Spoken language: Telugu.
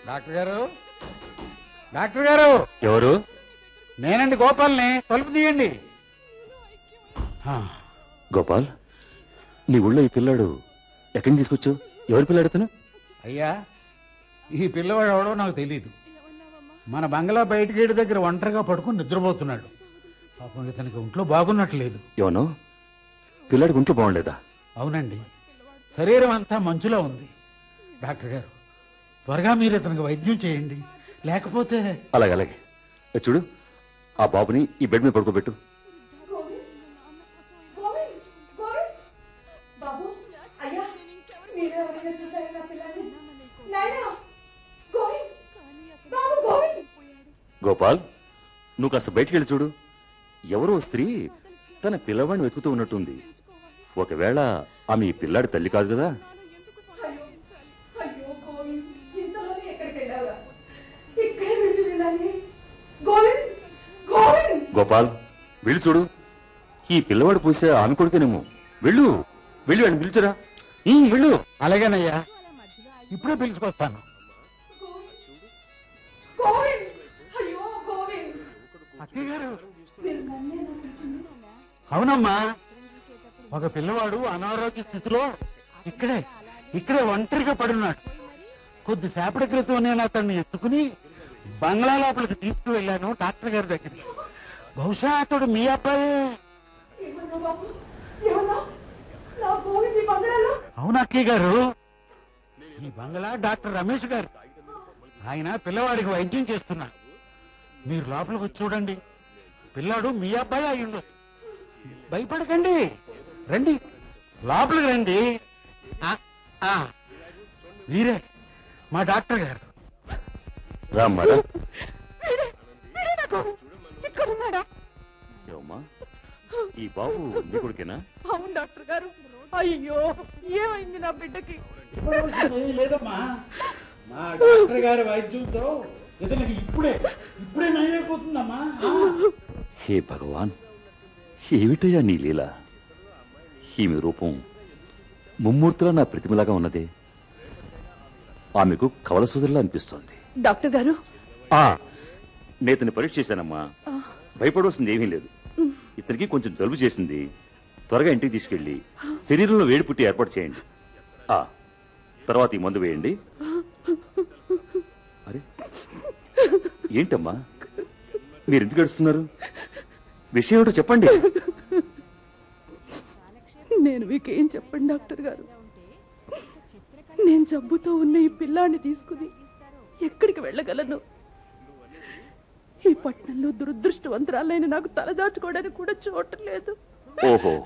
డాక్టర్ గారు డాక్టర్ గారు ఎవరు నేనండి గోపాల్ని తలుపు తీయండి ఆ, గోపాల్ నీ ఊళ్ళో ఈ పిల్లాడు ఎక్కడి నుంచి తీసుకొచ్చావు ఎవరి పిల్లాడు అతను అయ్యా ఈ పిల్లవాడు ఎవడో నాకు తెలియదు మన బంగ్లా బయట గేటు దగ్గర ఒంటరిగా పడుకుని నిద్రపోతున్నాడు పాపం ఇతనికి ఒంట్లో బాగున్నట్లేదు ఏమన్నా పిల్లాడికి ఒంట్లో బాగుండలేదా అవునండి శరీరం అంతా మంచులా ఉంది డాక్టర్ గారు త్వరగా మీరు ఇతనికి వైద్యం చేయండి లేకపోతే అలాగే అలాగే ఏ చూడు ఆ బాబుని ఈ బెడ్ మీద పడుకోబెట్టు గోవింద్ గోవింద్ బాబు అయ్యా మీరెవరైనా చూసారా నా పిల్లని నాయనా గోవింద్ బాబు గోవింద్ గోపాల్ నువ్వు కాస్త బయటికి వెళ్ళి చూడు ఎవరో స్త్రీ తన పిల్లవాడిని వెతుకుతూ ఉన్నట్టుంది ఒకవేళ ఆమె ఈ పిల్లాడి తల్లి కాదు కదా అయ్యో అయ్యో గోవింద్ ఇంతలోనే ఎక్కడికి వెళ్ళావురా ఇక్కడే విడిచి వెళ్ళాలి గోవింద్ గోవింద్ గోపాల్ వెళ్ళి చూడు ఈ పిల్లవాడు పూసే ఆమె కొడుకేనేమో వెళ్ళు వెళ్ళి వాడిని పిలిచురా ఉమ్, వెళ్ళు అలాగేనయ్యా ఇప్పుడే పిలుచుకొస్తాను గోవింద్ అయ్యో గోవింద్ అక్కయ్య గారు మీరు నన్నేనా పిలిచింది అవునమ్మా ఒక పిల్లవాడు అనారోగ్య స్థితిలో ఇక్కడే ఇక్కడే ఒంటరిగా పడున్నాడు కొద్దిసేపటి క్రితం నేను అతన్ని ఎత్తుకుని బంగ్లా లోపలికి తీసుకువెళ్ళాను డాక్టర్ గారి దగ్గరికి బహుశా అతడు మీ అబ్బాయి ఏమన్నా బాబు ఏమన్నా నా గోవింద్ ఈ బంగాళాలో అవును అక్కయ్య గారు ఈ బంగ్లా డాక్టర్ రమేష్ గారు ఆయన పిల్లవాడికి వైద్యం చేస్తున్నారు మీరు లోపలికి వచ్చి చూడండి పిల్లాడు మీ అబ్బాయి అయి ఉండొచ్చు భయపడకండి రండి లోపలికి రండి ఆ, ఆ, వీరే మా డాక్టర్ గారు రామ్మారా ఇక్కడ ఉన్నాడా ఏమమ్మా ఈ బాబు నీ కొడుకేనా అవును డాక్టర్ గారు అయ్యో ఏమైంది నా బిడ్డకి లేదమ్మా మా డాక్టర్ గారి వైద్యంతో ఇతనికి ఇప్పుడే ఇప్పుడే నయమైపోతుందమ్మా హే భగవాన్ ఏమిటయ్యా నీ లీల ఈమె రూపం ముమ్మూర్తులా నా ప్రతిమలాగా ఉన్నదే ఆమెకు కవల సుధుల్లా అనిపిస్తోంది డాక్టర్ గారు ఆ నేతని పరీక్ష చేశానమ్మా భయపడవలసింది ఏమీ లేదు ఇతనికి కొంచెం జలుబు చేసింది త్వరగా ఇంటికి తీసుకెళ్ళి శరీరంలో వేడి పుట్టి ఏర్పాటు చేయండి ఆ తర్వాత ఈ మందు వేయండి అరే ఏంటమ్మా మీరు ఎందుకు ఏడుస్తున్నారు విషయం ఏమిటో చెప్పండి నేను మీకేం చెప్పండి డాక్టర్ గారు నేను జబ్బుతో ఉన్న ఈ పిల్లాన్ని తీసుకుని ఎక్కడికి వెళ్ళగలను ఈ పట్టణంలో దురదృష్టవంతరాలైన నాకు తలదాచుకోవడానికి కూడా చోటు లేదు ఓహో